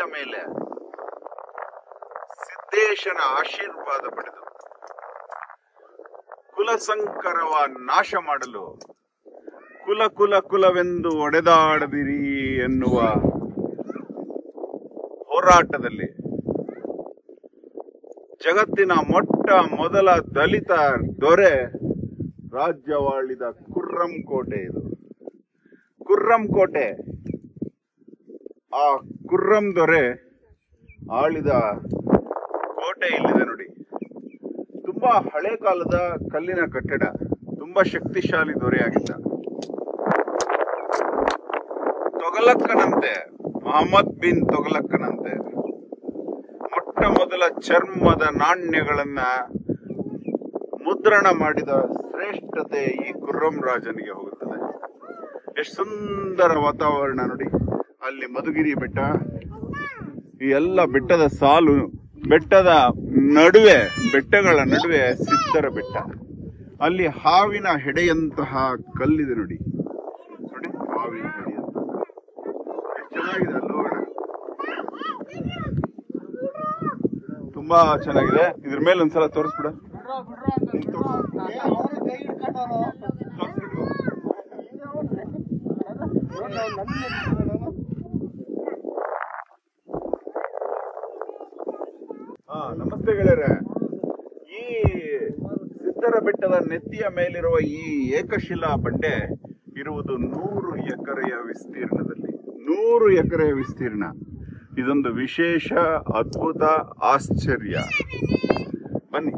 ಮೇಲೆ ಸಿದ್ದೇಶನ ಆಶೀರ್ವಾದ ಪಡೆದು ಕುಲಸಂಕರವ ನಾಶ ಮಾಡಲು ಕುಲ ಕುಲ ಕುಲವೆಂದು ಒಡೆದಾಡದಿರಿ ಎನ್ನುವ ಹೋರಾಟದಲ್ಲಿ ಜಗತ್ತಿನ ಮೊಟ್ಟ ಮೊದಲ ದಲಿತ ದೊರೆ ರಾಜ್ಯವಾಳಿದ ಕುರ್ರಂ ಕೋಟೆ ಇದು ಕುರ್ರಂ ಕೋಟೆ ಆ ಕುರ್ರಂ ದೊರೆ ಆಳಿದ ಕೋಟೆ ಇಲ್ಲಿದೆ ನೋಡಿ ತುಂಬಾ ಹಳೆ ಕಾಲದ ಕಲ್ಲಿನ ಕಟ್ಟಡ ತುಂಬಾ ಶಕ್ತಿಶಾಲಿ ದೊರೆಯಾಗಿದ್ದ ತೊಗಲಕ್ಕನಂತೆ ಮಹಮ್ಮದ್ ಬಿನ್ ತೊಗಲಕ್ಕನಂತೆ ಮೊಟ್ಟ ಮೊದಲ ಚರ್ಮದ ನಾಣ್ಯಗಳನ್ನ ಮುದ್ರಣ ಮಾಡಿದ ಶ್ರೇಷ್ಠತೆ ಈ ಕುರ್ರಂ ರಾಜನಿಗೆ ಹೋಗುತ್ತದೆ ಎಷ್ಟು ಸುಂದರ ವಾತಾವರಣ ನೋಡಿ ಅಲ್ಲಿ ಮಧುಗಿರಿ ಬೆಟ್ಟ ಈ ಎಲ್ಲ ಬೆಟ್ಟದ ಸಾಲು ಬೆಟ್ಟದ ನಡುವೆ ಬೆಟ್ಟಗಳ ನಡುವೆ ಸಿದ್ಧರ ಬೆಟ್ಟ ಅಲ್ಲಿ ಹಾವಿನ ಹೆಡೆಯಂತಹ ಕಲ್ಲಿದೆ ನೋಡಿ ನೋಡಿ ಹಾವಿನ ಹೆಡೆಯಂತಹ ಎಷ್ಟು ಚೆನ್ನಾಗಿದೆ ಅಲ್ಲಿ ಹೋಗೋಣ ತುಂಬಾ ಚೆನ್ನಾಗಿದೆ ಇದ್ರ ಮೇಲೆ ಒಂದ್ಸಲ ತೋರಿಸ್ಬಿಡ ಹಾ ನಮಸ್ತೆ ಗೆಳೆಯರೆ ಈ ಸಿದ್ಧರ ಬೆಟ್ಟದ ನೆತ್ತಿಯ ಮೇಲಿರುವ ಈ ಏಕಶಿಲಾ ಬಂಡೆ ಇರುವುದು ನೂರು ಎಕರೆಯ ವಿಸ್ತೀರ್ಣದಲ್ಲಿ ನೂರು ಎಕರೆಯ ವಿಸ್ತೀರ್ಣ ಇದೊಂದು ವಿಶೇಷ ಅದ್ಭುತ ಆಶ್ಚರ್ಯ ಬನ್ನಿ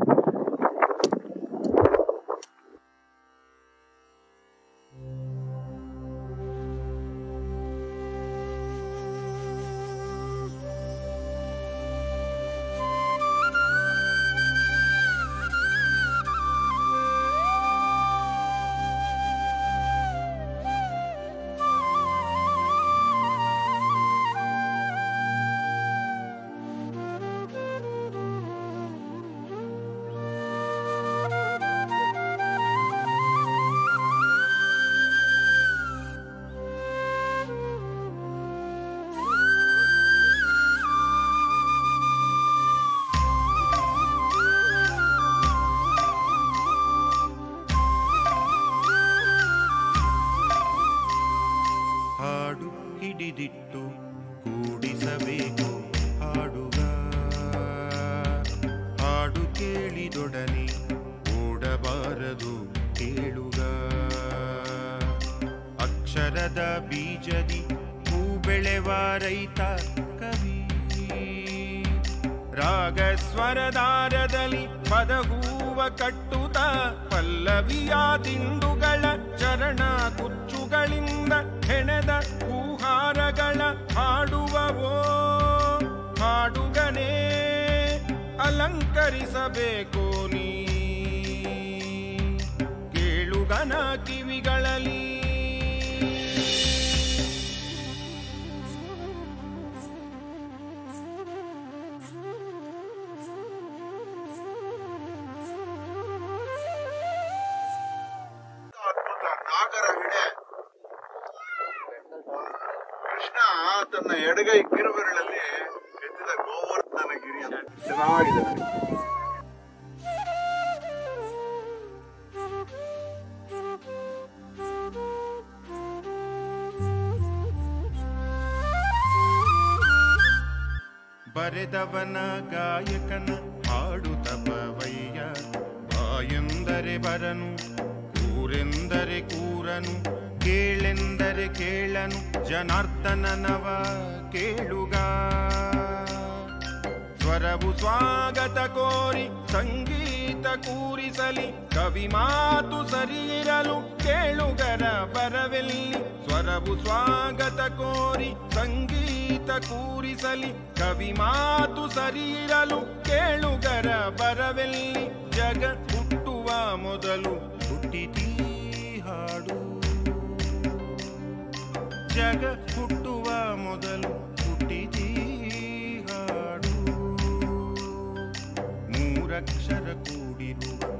ಹಾಡು ಹಿಡಿದಿಟ್ಟು ಕೂಡಿಸಬೇಕು ಹಾಡುಗ ಹಾಡು ಕೇಳಿದೊಡನೆ ಓಡಬಾರದು ಕೇಳುಗ ಅಕ್ಷರದ ಬೀಜದಿ ಹೂ ಬೆಳೆವ ರೈತ ಕವಿ ರಾಗ ಸ್ವರದಾರದಲ್ಲಿ ಪದಗೂವ ಕಟ್ಟುತ್ತ ಪಲ್ಲವಿಯ ದಿಂಡುಗಳ ಚರಣ ಕುಚ್ಚುಗಳಿಂದ ಹೆಣೆದ ಹೂಹಾರಗಳ ಹಾಡುವವೋ ಹಾಡುಗನೇ ಅಲಂಕರಿಸಬೇಕು ನೀ ಕೇಳುಗನ ಕಿವಿಗಳಲ್ಲಿ ಅದ್ಭುತ ನಾಗರ ಹೆಡೆ ಕೃಷ್ಣ ತನ್ನ ಎಡಗೈ ಕಿರುಬೆರಳಲ್ಲಿ ಎತ್ತಿದ ಗೋವರ್ಧನ ಗಿರಿ ಅಂತ ಚೆನ್ನಾಗಿದೆ ನೋಡಿ. ಬರೆದವನ ಗಾಯಕನ ಹಾಡು ತಪವಯ್ಯ ಬಾಯೆಂದರೆ ಬರನು ಕೂರೆಂದರೆ ಕೂರನು ಕೇಳೆಂದರೆ ಕೇಳನು ಜನಾರ್ದನನವ ಕೇಳುಗ ಸ್ವರವು ಸ್ವಾಗತ ಕೋರಿ ಸಂಗೀತ ಕೂರಿಸಲಿ ಕವಿ ಮಾತು ಸರಿಯಿರಲು ಕೇಳುಗರ ಬರವೆಲ್ಲಿ ಸ್ವರವು ಸ್ವಾಗತ ಕೋರಿ ಸಂಗೀತ ಕೂರಿಸಲಿ ಕವಿ ಮಾತು ಸರಿಯಿರಲು ಕೇಳುಗರ ಬರವೆಲ್ಲಿ ಜಗ ಹುಟ್ಟುವ ಮೊದಲು ಹುಟ್ಟಿತೀ ಹಾಡು ಜಗ ಹುಟ್ಟುವ ಮೊದಲು ಹುಟ್ಟಿತೀ ಹಾಡು ಮೂರಕ್ಷರ ಕೂಡಿರುವ